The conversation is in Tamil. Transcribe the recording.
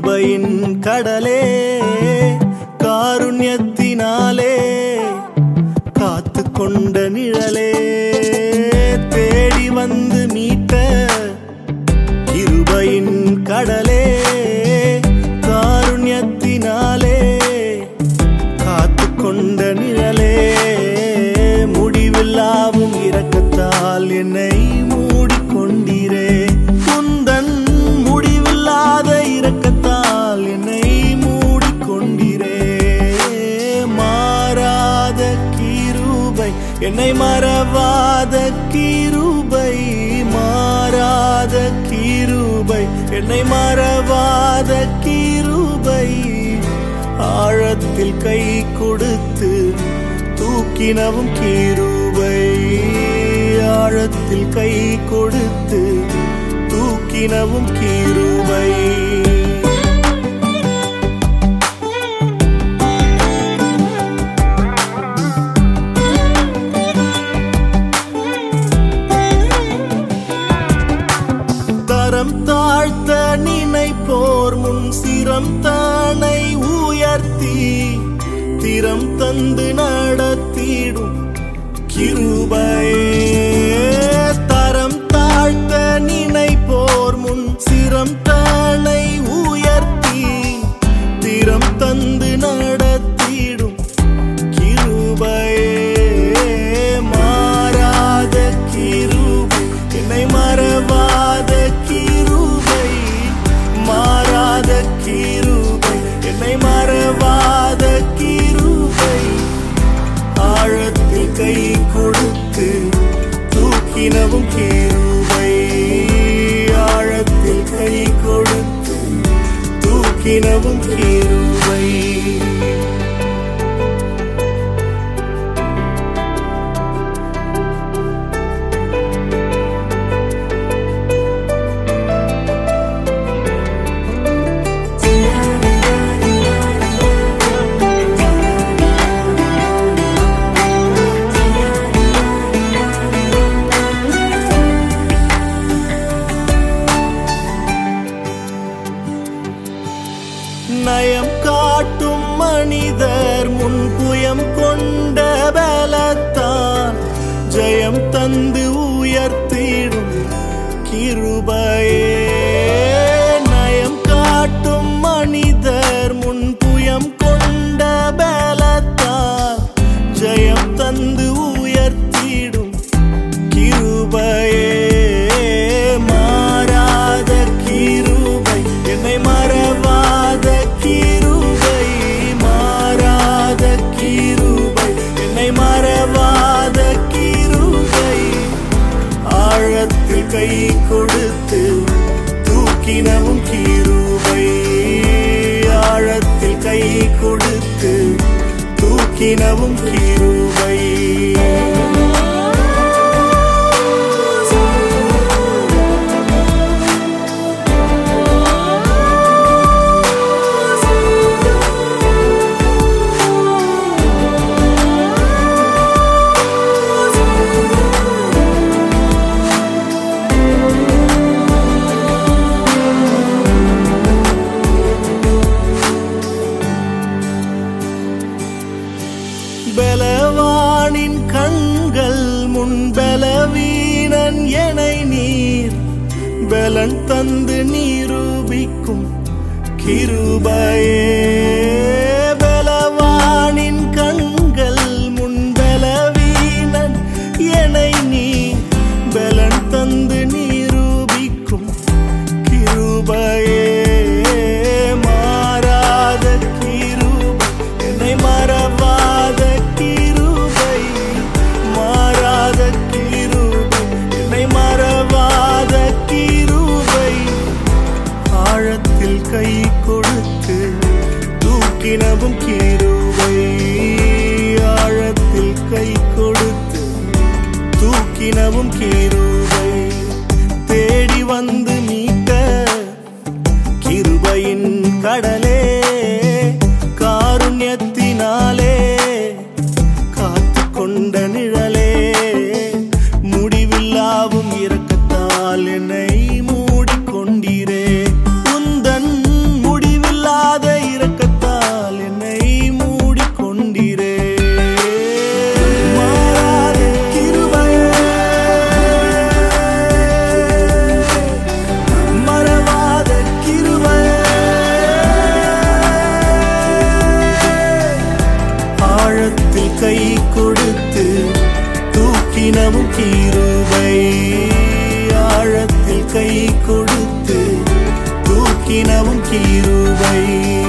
கிருபையின் கடலே காருண்யத்தினாலே காத்து கொண்ட நிழலே தேடி வந்து மீட்ட கிருபையின் கடலே காருண்யத்தினாலே காத்து கொண்ட நிழலே முடிவில்லாவும் இரக்கத்தால் என்னை மூடிக்கொண்டீரே குந்தன் முடிவில்லாத இரக்கத்தால் என்னை மூடிக்கொண்டீரே மாறாத கீருபை என்னை மறவாத கீருபை மாறாத கீருபை என்னை மறவாத கீருபை ஆழத்தில் கை கொடுத்து தூக்கினவும் கீருபை ஆழத்தில் கை கொடுத்து தூக்கினவும் கீருபை தரம் தாழ்த்த நினைப்போர் முன் சிரம் தானை உயர்த்தி திறம் தந்து நடத்திடும் கிருபையே தரம் தாழ்த்த நினைப்போர் முன் சிரம் தானை உயர்த்தி திறம் தந்து நடத்திடும் கிருபையே மாறாத கிருபை என்னை மறவாத கிருபை மாறாத கிருபை என்னை மறவாத கிருபை ஆழத்தில் கை கொடுத்து தூக்கினவும் கிருபை ஆழத்தில் கை கொடுத்து தூக்கினவும் கிருபை நயம் காட்டும் மனிதர் முன் புயம் கொண்ட பலத்தான் ஜெயம் தந்து உயர்த்திடும் கிருபையே நயம் காட்டும் மனிதர் முன் புயம் கொண்ட பலத்தான் ஜெயம் தந்து உயர்த்திடும் கிருபையே மாறாத கிருபை என்னை மறவாத கிருபை மாறாத கிருபை என்னை மறவாத கிருபை ஆழத்தில் கை கொடுத்து தூக்கினவும் கிருபை ஆழத்தில் கை கொடுத்து தூக்கினவும் கிருபை பலவானின் கண்கள் முன் பலவீனன் எனை நீர் பலன் தந்து நிரூபிக்கும் கிருபையே பலவானின் கண்கள் முன் பலவீனன் எனை நீர் பலன் தந்து நிரூபிக்கும் கிருபையே மாறாத கிருபை என்னை மறவாத கிருபை மாறாத கிருபை என்னை மறவாத கிருபை ஆழத்தில் கை கொடுத்து தூக்கினவும் கிருபை ஆழத்தில் கை கொடுத்து தூக்கினவும் கிருபை தேடி வந்து மீட்ட கிருபையின் கடலே காருண்யத்தினாலே காத்து கொண்ட நிழலே முடிவில்லாவும் இரக்கத்தால் என்னை மூடிக்கொண்டீரே உந்தன் முடிவில் தூக்கினவும் கீருபை